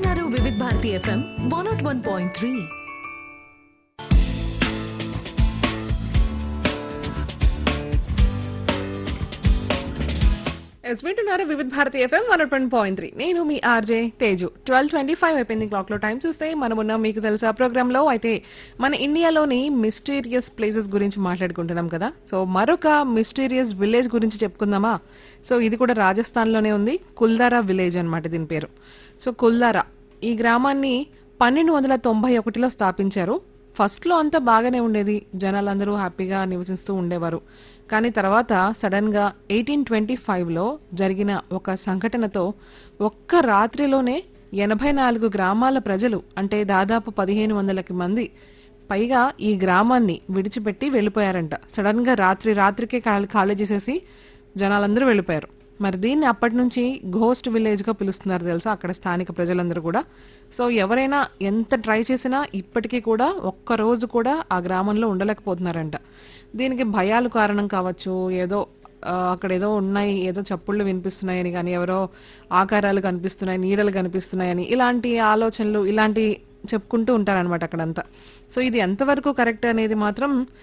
వింటున్నారు Vividh Bharati FM one naught one point three ఎస్ వింటున్నారు Vividh Bharati FM one point point three నేను మీ RJ Teju twelve twenty five అయిపోయింది క్లాక్ లో టైం చూస్తే మనమున్న మీకు తెలుసా ప్రోగ్రామ్ లో అయితే మన ఇండియాలోని మిస్టీరియస్ ప్లేసెస్ గురించి మాట్లాడుకుంటున్నాం కదా సో మరొక మిస్టీరియస్ విలేజ్ గురించి చెప్పుకుందామా సో ఇది కూడా రాజస్థాన్ లోనే ఉంది కుల్దారా విలేజ్ అన్నమాట దీని పేరు సో కుల్దారా ఈ గ్రామాన్ని పన్నెండు వందల తొంభై ఒకటిలో స్థాపించారు ఫస్ట్ లో అంతా బాగానే ఉండేది జనాలందరూ హ్యాపీగా నివసిస్తూ ఉండేవారు కానీ తర్వాత సడన్ గా ఎయిటీన్ ట్వంటీ ఫైవ్ లో జరిగిన ఒక సంఘటనతో ఒక్క రాత్రిలోనే ఎనభై నాలుగు గ్రామాల ప్రజలు అంటే దాదాపు పదిహేను వందలకి మంది పైగా ఈ గ్రామాన్ని విడిచిపెట్టి వెళ్ళిపోయారంట సడన్ గా రాత్రి రాత్రికే ఖాళీ ఖాళీ చేసేసి జనాలందరూ వెళ్ళిపోయారు మరి దీన్ని అప్పటి నుంచి ఘోస్ట్ విలేజ్ గా పిలుస్తున్నారు తెలుసా అక్కడ స్థానిక ప్రజలందరూ కూడా సో ఎవరైనా ఎంత ట్రై చేసినా ఇప్పటికీ కూడా ఒక్క రోజు కూడా ఆ గ్రామంలో ఉండలేకపోతున్నారంట దీనికి భయాలు కారణం కావచ్చు ఏదో ఆ, అక్కడ ఏదో ఉన్నాయి ఏదో చప్పుళ్ళు వినిపిస్తున్నాయని కానీ ఎవరో ఆకారాలు కనిపిస్తున్నాయి నీడలు కనిపిస్తున్నాయని ఇలాంటి ఆలోచనలు ఇలాంటి చెప్పుకుంటూ ఉంటారనమాట అక్కడంతా సో ఇది ఎంతవరకు కరెక్ట్ అనేది మాత్రం